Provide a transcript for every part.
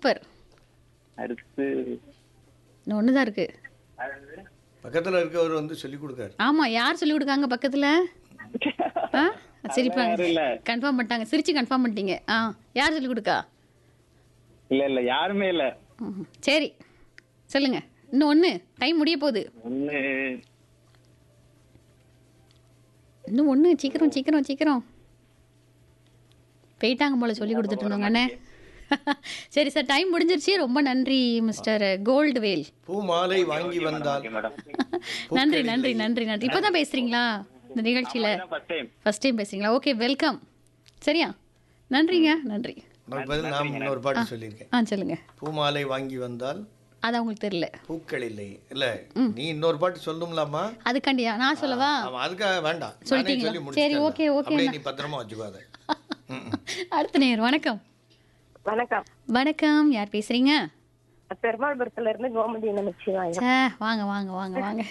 Super அடுத்து இன்னும் ஒன்று தான் இருக்கு பக்கத்துல இருக்கவர் வந்து சொல்லி கொடுக்காரு ஆமா யார் சொல்லி கொடுக்காங்க பக்கத்துல ஆ சிரிப்பாங்க யாரும் இல்ல. கன்ஃபார்ம் பண்ணிட்டாங்க சிரிச்சு கன்ஃபார்ம் பண்ணிட்டீங்க ஆ யார் சொல்லி கொடுக்கா இல்ல இல்ல யாருமே இல்ல ம்ஹும். சரி சொல்லுங்க இன்னும் ஒன்று டைம் முடிய போகுது ஒண்ணு இன்னும் ஒன்று சீக்கிரம் சீக்கிரம் சீக்கிரம் போயிட்டாங்க போல சொல்லி கொடுத்துட்டு இருந்தோங்க அண்ணே சரி சார் டைம் முடிஞ்சிருச்சு ரொம்ப நன்றி மிஸ்டர் கோல்டு வேல் பூ மாலை வாங்கி வந்தால் ஓகே மேடம் நன்றி நன்றி நன்றி நன்றி இப்போ தான் பேசுகிறீங்களா இந்த நிகழ்ச்சியில் ஃபர்ஸ்ட் டைம் ஃபர்ஸ்ட் டைம் பேசுறீங்களா ஓகே வெல்கம் சரியா நன்றிங்க நன்றி உனக்கு பதில் நான் இன்னொரு பாட்டு சொல்லியிருக்கேன் ஆ சொல்லுங்க பூ மாலை வாங்கி வந்தால் அது அவங்களுக்கு தெரியல பூக்கள் இல்லை இல்ல நீ இன்னொரு பாட்டு சொல்லணும்லாமா அதுக்காண்டியா நான் சொல்லவா அவன் அதுக்காக வேண்டாம் நானே சொல்லிட்டீங்களா? சொல்லி சரி, முடிச்சிட்டேன் okay, okay, அப்படியே அண்ணா. நீ பத்திரமா வச்சுக்காத அடுத்த நேர் வணக்கம் வணக்கம் வணக்கம் யார் பேசுறீங்க பெருமாள்புரத்துல இருந்து கோமதி நமச்சிவாங்க சே வாங்க வாங்க வாங்க வாங்க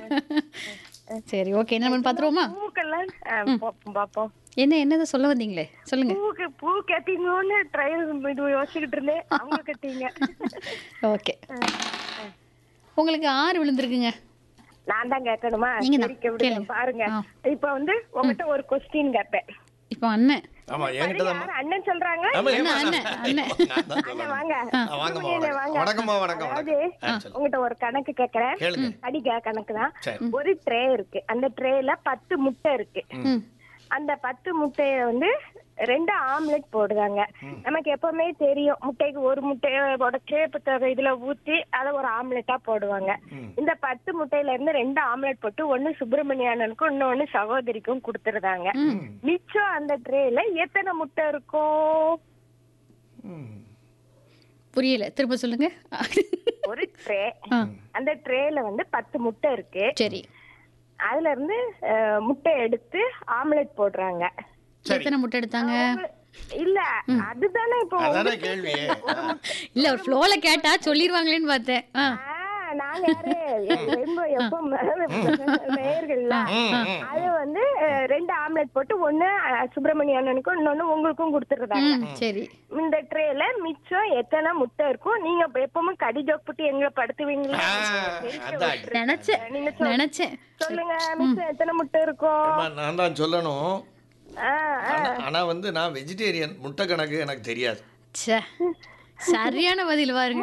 சரி ஓகே என்ன பண்ணி பார்த்துருவோமா பூக்கெல்லாம் ஆ, பாப்போம் பாப்போம் என்ன என்னதை சொல்ல வந்தீங்களே சொல்லுங்க பூக்கு பூ கட்டிங்கன்னு ட்ரையல் இது யோசிச்சுக்கிட்டு இருந்தேன் அவங்க கட்டிங்க ஓகே உங்களுக்கு ஆறு விழுந்திருக்குங்க நான் தான் கேட்கணுமா நீங்க தான். சரிக்க விடுங்க. கேளுங்க. பாருங்க ஆ. இப்ப வந்து உங்ககிட்ட ஒரு கொஸ்டின் கேட்பேன் இப்போ அண்ணன் ஆமா என்கிட்ட தான் யாரு அண்ணன் சொல்றாங்க ஆமா, அண்ணன், ஏம்மா, அண்ணன், அண்ணன். நான் தான் அண்ணன் சொல்லணும். வாங்க ஆ, வாங்கம்மா நீங்க வணக்கம் வணக்கம்மா வணக்கம் அதாவது வணக்கம் ஆ, சொல்லு. உங்ககிட்ட ஒரு கணக்கு கேக்குறேன் கேளுங்க படிக்க கணக்கு தான் சரி ஒரு ட்ரே இருக்கு அந்த ட்ரேல பத்து முட்டை இருக்கு ம் அந்த பத்து முட்டைய வந்து ரெண்டு ஆம்லெட் போடுறாங்க நமக்கு எப்பவுமே தெரியும் முட்டைக்கு ஒரு முட்டைய உடச்சு இப்ப இதுல ஊத்தி அதை ஒரு ஆம்லெட்டா போடுவாங்க இந்த பத்து முட்டையில இருந்து ரெண்டு ஆம்லெட் போட்டு ஒண்ணு சுப்பிரமணியானனுக்கும் இன்னொன்னு சகோதரிக்கும் கொடுத்துருந்தாங்க மிச்சம் அந்த ட்ரேல எத்தனை முட்டை இருக்கும் ம். புரியல திரும்ப சொல்லுங்க ஒரு ட்ரே ஆ, அந்த ட்ரேல வந்து பத்து முட்டை இருக்கு சரி அதுல இருந்து அஹ், முட்டை எடுத்து ஆம்லெட் போடுறாங்க எத்தனை முட்டை எடுத்தாங்க இல்ல அதுதானே இப்போ அதானே கேள்வியே இல்ல ஒரு ஃப்ளோல கேட்டா சொல்லிருவாங்களேன்னு பார்த்தேன் ஆ, ஆ, நாங்க யாரு ரொம்ப எப்போ நேயர்கள்ல அது வந்து அஹ், ரெண்டு ஆம்லெட் போட்டு ஒண்ணு அஹ், சுப்பிரமணிய அண்ணனுக்கும் இன்னொன்னு உங்களுக்கும் கொடுத்துருந்தாங்க ம், சரி இந்த ட்ரேல மிச்சம் எத்தனை முட்டை இருக்கும் நீங்க எப்பவும் கடி ஜோக் போட்டு எங்களை படுத்துவீங்களா ஆ, அதான் நினைச்சேன் நீங்க சொல்- நினைச்சேன் சொல்லுங்க மிச்சம் எத்தனை முட்டை இருக்கும் அம்மா, நான் தான் சொல்லணும் ஆ, ஆ. ஆனா- ஆனா வந்து நான் வெஜிடேரியன் முட்டை கணக்கு எனக்கு தெரியாது ச்சே சரியான பதில் பாருங்க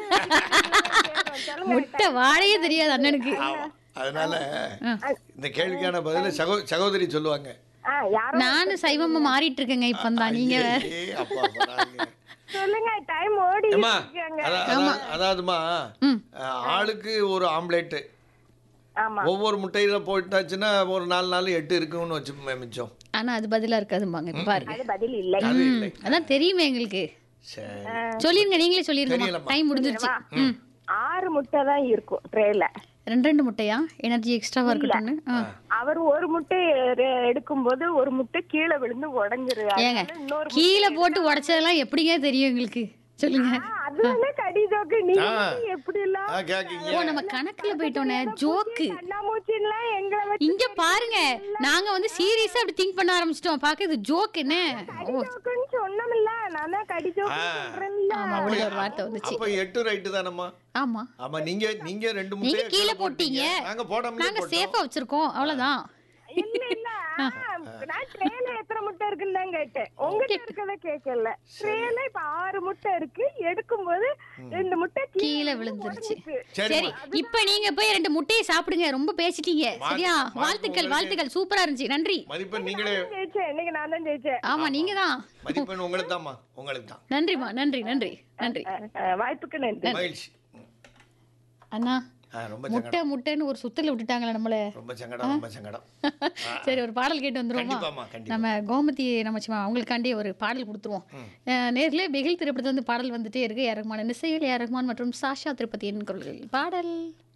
முட்டை வாழையே தெரியாது அண்ணனுக்கு ஆமா. அதனால இந்த கேள்விக்கான பதில சகோ சகோதரி சொல்லுவாங்க ஆ, யாரோ நானும் சைவமா மாறிட்டு இருக்கேங்க இப்ப தான் நீங்க வேற. ஐயே, அப்பா, அப்பா, நாங்க- சொல்லுங்க டைம் ஓடி ஏம்மா, இருக்காங்க அதா- அதா- அதாவதுமா ம். அஹ், ஆளுக்கு ஒரு ஆம்லேட்டு ஆமா ஒவ்வொரு முட்டையில போட்டாச்சுன்னா ஒரு நாலு நாள் எட்டு இருக்குன்னு வச்சு மிச்சம் ஆனா அது பதிலா இருக்காதும்பாங்க இப்ப பாருங்க அது பதில் இல்லை அது இல்லை அதான் தெரியுமே எங்களுக்கு சரி சொல்லிருங்க நீங்களே சொல்லிருங்க தெரியலம்மா. டைம் முடிஞ்சிருச்சு ம் ஆறு முட்டை தான் இருக்கும் ட்ரேல ரெண்டு ரெண்டு முட்டையா எனர்ஜி எக்ஸ்ட்ராவா இருக்கட்டும்னு ஆ. அவர் ஒரு முட்டை எடுக்கும் போது ஒரு முட்டை கீழே விழுந்து உடைஞ்சிரு ஏங்க அதனால இன்னொரு கீழே போட்டு உடைச்சதெல்லாம் எப்படிங்க தெரியும் எங்களுக்கு சொல்லுங்க ஆ, அதுதானே கடி ஜோக்கு நீங்க ஆ. வந்து எப்படி எல்லாம் ஆ, கேக்கீங்க ஓ நம்ம கணக்குல போயிட்டோனே ஜோக்கு கண்ணாமூச்சின்லாம் எங்களை வச்சு இங்க பாருங்க நாங்க வந்து சீரியஸா அப்படி திங்க் பண்ண ஆரம்பிச்சிட்டோம் பாக்க இது ஜோக் என்ன கடி ஜோக்குன்னு சொன்னோம்ல நான் தான் கடி ஜோக்கு ஆ. சொல்றேன்ல ஆமா உள்ள ஒரு வார்த்தை வந்துச்சு அப்ப எட்டு ரைட்டு தானம்மா ஆமா ஆமா நீங்க நீங்க ரெண்டு நீங்க முட்டையை கீழே போட்டீங்க நாங்க போடாமலே நாங்க போட்டோம் சேஃபா வச்சிருக்கோம் அவ்வளவுதான் இல்ல இல்ல ஆ, நான் ட்ரேல எத்தனை முட்டை இருக்குன்னு தான் கேட்டேன் உங்ககிட்ட இருக்கத கேட்கல ட்ரேல இப்ப ஆறு முட்டை இருக்கு எடுக்கும்போது ரெண்டு முட்டை கீழே விழுந்துருச்சு சரிம்மா. சரி இப்ப நீங்க போய் ரெண்டு முட்டையை சாப்பிடுங்க ரொம்ப பேசிட்டீங்க சரியா மார்க் வாழ்த்துக்கள் வாழ்த்துக்கள் சூப்பரா இருந்துச்சு நன்றி மதிப்பெண் நீங்களே ஜெயிச்சேன் இன்னைக்கு நான் தான் ஜெயிச்சேன் ஆமா நீங்க தான் மதிப்பெண் உங்களுக்கு தான்மா உங்களுக்கு தான் நன்றிமா நன்றி நன்றி நன்றி அஹ், அஹ், வாய்ப்புக்கு நன்றி மகிழ்ச்சி அண்ணா ஆ, ரொம்ப முட்டை சங்கடம் முட்டைன்னு ஒரு சுத்தல விட்டுட்டாங்களே நம்மள ரொம்ப சங்கடம் ரொம்ப சங்கடம் சரி ஒரு பாடல் கேட்டு வந்துருவோமா கண்டிப்பாம்மா கண்டிப்பா நம்ம கோமதி நமச்சிமா அவங்களுக்காண்டி ஒரு பாடல் கொடுத்துருவோம் அஹ் நேர்ல பிகில் திரைப்படத்துல வந்து பாடல் வந்துட்டே இருக்கு ஏ ரஹ்மான் இசையில் ஏ ரஹ்மான் மற்றும் சாஷா திருப்பதியின் குரல்கள் பாடல்